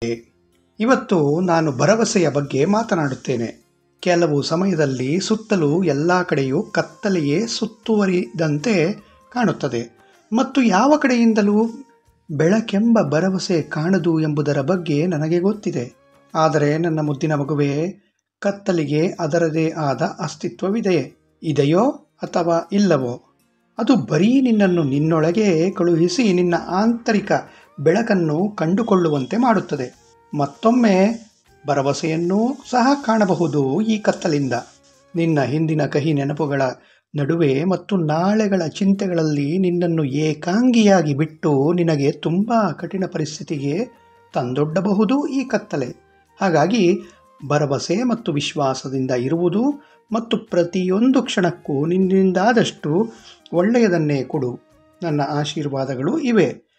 ಇವತ್ತು ನಾನು ಭರವಸೆಯ ಬಗ್ಗೆ ಮಾತನಾಡುತ್ತೇನೆ ಕೆಲವು ಸಮಯದಲ್ಲಿ ಸುತ್ತಲೂ ಎಲ್ಲ ಕಡೆಯೂ ಕತ್ತಲೆಯೇ ಸುತ್ತುವರಿದಂತೆ ಕಾಣುತ್ತದೆ ಮತ್ತು ಯಾವ ಕಡೆಯಿಂದಲೂ ಬೆಳಕೆಂಬ ಭರವಸೆ ಕಾಣದು ಎಂಬುದರ ಬಗ್ಗೆ ನನಗೆ ಗೊತ್ತಿದೆ ಆದರೆ ನನ್ನ ಮುದ್ದಿನ ಮಗುವೇ ಕತ್ತಲಿಗೆ ಅದರದೇ ಆದ ಅಸ್ತಿತ್ವವಿದೆ ಇದೆಯೋ ಅಥವಾ ಇಲ್ಲವೋ ಅದು ಬರೀ ನಿನ್ನನ್ನು ನಿನ್ನೊಳಗೆ ಕಳುಹಿಸಿ ನಿನ್ನ ಆಂತರಿಕ ಬೆಳಕನ್ನು ಕಂಡುಕೊಳ್ಳುವಂತೆ ಮಾಡುತ್ತದೆ ಮತ್ತೊಮ್ಮೆ ಭರವಸೆಯನ್ನೂ ಸಹ ಕಾಣಬಹುದು ಈ ಕತ್ತಲಿಂದ ನಿನ್ನ ಹಿಂದಿನ ಕಹಿ ನೆನಪುಗಳ ನಡುವೆ ಮತ್ತು ನಾಳೆಗಳ ಚಿಂತೆಗಳಲ್ಲಿ ನಿನ್ನನ್ನು ಏಕಾಂಗಿಯಾಗಿ ಬಿಟ್ಟು ನಿನಗೆ ತುಂಬ ಕಠಿಣ ಪರಿಸ್ಥಿತಿಗೆ ತಂದೊಡ್ಡಬಹುದು ಈ ಕತ್ತಲೆ ಹಾಗಾಗಿ ಭರವಸೆ ಮತ್ತು ವಿಶ್ವಾಸದಿಂದ ಇರುವುದು ಮತ್ತು ಪ್ರತಿಯೊಂದು ಕ್ಷಣಕ್ಕೂ ನಿನ್ನಿಂದಾದಷ್ಟು ಒಳ್ಳೆಯದನ್ನೇ ಕೊಡು ನನ್ನ ಆಶೀರ್ವಾದಗಳು ಇವೆ